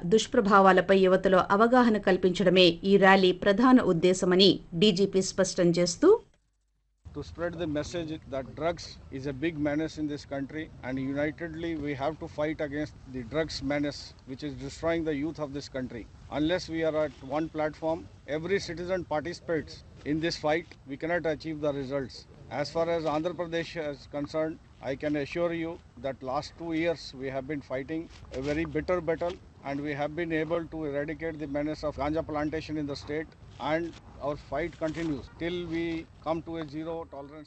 దుష్ప్రభావాలపై యువతలో అవగాహన కల్పించడమే ఈ ర్యాలీ ప్రధాన ఉద్దేశమని డీజీపీ స్పష్టం చేస్తూ to spread the message that drugs is a big menace in this country and unitedly we have to fight against the drugs menace which is destroying the youth of this country. Unless we are at one platform, every citizen participates in this fight, we cannot achieve the results. As far as Andhra Pradesh is concerned, I can assure you that last two years we have been fighting a very bitter battle and we have been able to eradicate the menace of ganja plantation in the state and our fight continues till we come to a zero tolerance.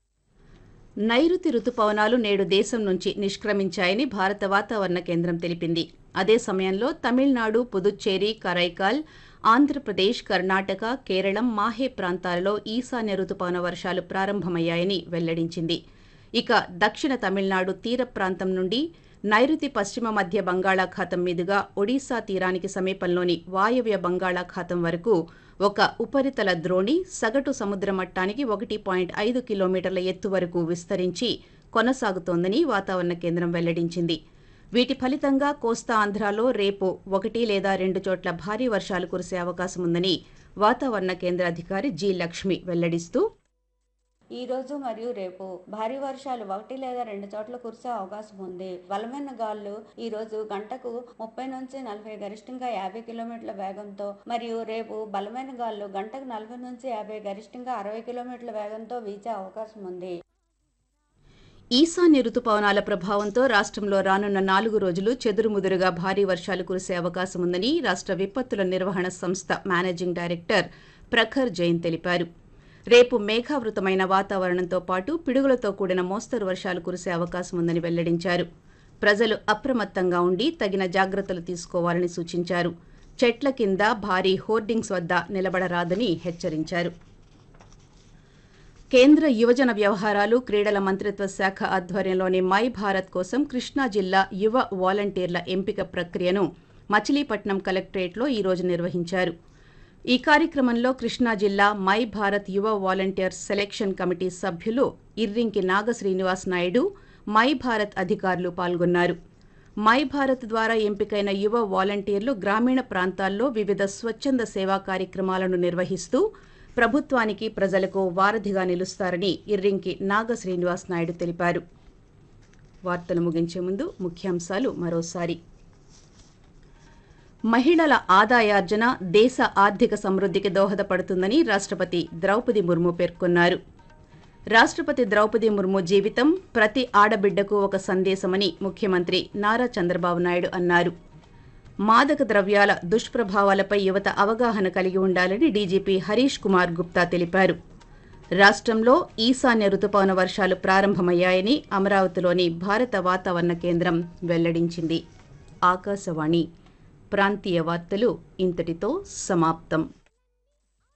నైరుతి రుతుపవనాలు నేడు దేశం నుంచి నిష్క్రమించాయని భారత వాతావరణ కేంద్రం తెలిపింది అదే సమయంలో తమిళనాడు పుదుచ్చేరి కరైకాల్ ఆంధ్రప్రదేశ్ కర్ణాటక కేరళం మాహే ప్రాంతాలలో ఈశాన్య రుతుపవన వర్షాలు ప్రారంభమయ్యాయని వెల్లడించింది ఇక దక్షిణ తమిళనాడు తీర ప్రాంతం నుండి నైరుతి పశ్చిమ మధ్య బంగాళాఖాతం మీదుగా ఒడిశా తీరానికి సమీపంలోని వాయవ్య బంగాళాఖాతం వరకు ఒక ఉపరితల ద్రోణి సగటు సముద్ర మట్టానికి ఒకటి పాయింట్ ఐదు కిలోమీటర్ల ఎత్తు వరకు విస్తరించి కొనసాగుతోందని వాతావరణ కేంద్రం వెల్లడించింది వీటి ఫలితంగా కోస్తా ఆంధ్రాలో రేపు ఒకటి లేదా రెండు చోట్ల భారీ వర్షాలు కురిసే అవకాశం ఉందని వాతావరణ కేంద్ర అధికారి జి లక్ష్మి వెల్లడిస్తూ ఈ రోజు మరియు రేపు భారీ వర్షాలు ఒకటి లేదా రెండు చోట్ల కురిసే అవకాశం ఉంది బలమైన గాలులు ఈ రోజు గంటకు ముప్పై నుంచి నలభై గరిష్టంగా యాభై కిలోమీటర్ల వేగంతో మరియు రేపు బలమైన గాలులు గంటకు నలభై నుంచి యాభై గరిష్టంగా అరవై కిలోమీటర్ల వేగంతో వీచే అవకాశం ఉంది ఈశాన్య రుతుపవనాల ప్రభావంతో రాష్ట్రంలో రానున్న నాలుగు రోజులు చెదురుముదురుగా భారీ వర్షాలు కురిసే అవకాశం ఉందని రాష్ట్ర విపత్తుల నిర్వహణ సంస్థ మేనేజింగ్ డైరెక్టర్ ప్రఖర్ జైన్ తెలిపారు రేపు మేఘావృతమైన వాతావరణంతో పాటు పిడుగులతో కూడిన మోస్తరు వర్షాలు కురిసే అవకాశం ఉందని వెల్లడించారు ప్రజలు అప్రమత్తంగా ఉండి తగిన జాగ్రత్తలు తీసుకోవాలని సూచించారు చెట్ల కింద భారీ హోర్డింగ్స్ వద్ద నిలబడరాదని హెచ్చరించారు కేంద్ర యువజన వ్యవహారాలు క్రీడల మంత్రిత్వ శాఖ ఆధ్వర్యంలోని మై భారత్ కోసం కృష్ణా జిల్లా యువ వాలంటీర్ల ఎంపిక ప్రక్రియను మచిలీపట్నం కలెక్టరేట్లో ఈరోజు నిర్వహించారు ఈ కార్యక్రమంలో కృష్ణా జిల్లా మై భారత్ యువ వాలంటీర్ సెలెక్షన్ కమిటీ సభ్యులు ఇర్రింకి నాగ శ్రీనివాస్ నాయుడు మై భారత్ అధికారులు పాల్గొన్నారు మై భారత్ ద్వారా ఎంపికైన యువ వాలంటీర్లు గ్రామీణ ప్రాంతాల్లో వివిధ స్వచ్ఛంద సేవా కార్యక్రమాలను నిర్వహిస్తూ ప్రభుత్వానికి ప్రజలకు వారధిగా నిలుస్తారని ఇర్రింకి నాగ శ్రీనివాస్ నాయుడు తెలిపారు వార్తలు ముగించే ముందు ముఖ్యాంశాలు మరోసారి మహిళల ఆదాయార్జన దేశ ఆర్థిక సమృద్ధికి దోహదపడుతుందని రాష్ట్రపతి ద్రౌపది ముర్ము పేర్కొన్నారు రాష్ట్రపతి ద్రౌపది ముర్ము జీవితం ప్రతి ఆడబిడ్డకు ఒక సందేశమని ముఖ్యమంత్రి నారా చంద్రబాబు నాయుడు అన్నారు మాదక ద్రవ్యాల దుష్ప్రభావాలపై యువత అవగాహన కలిగి ఉండాలని డీజీపీ హరీష్ కుమార్ గుప్తా తెలిపారు రాష్ట్రంలో ఈశాన్య రుతుపవన వర్షాలు ప్రారంభమయ్యాయని అమరావతిలోని భారత వాతావరణ కేంద్రం వెల్లడించింది ఆకాశవాణి ప్రాంతీయ వార్తలు ఇంతటితో సమాప్తం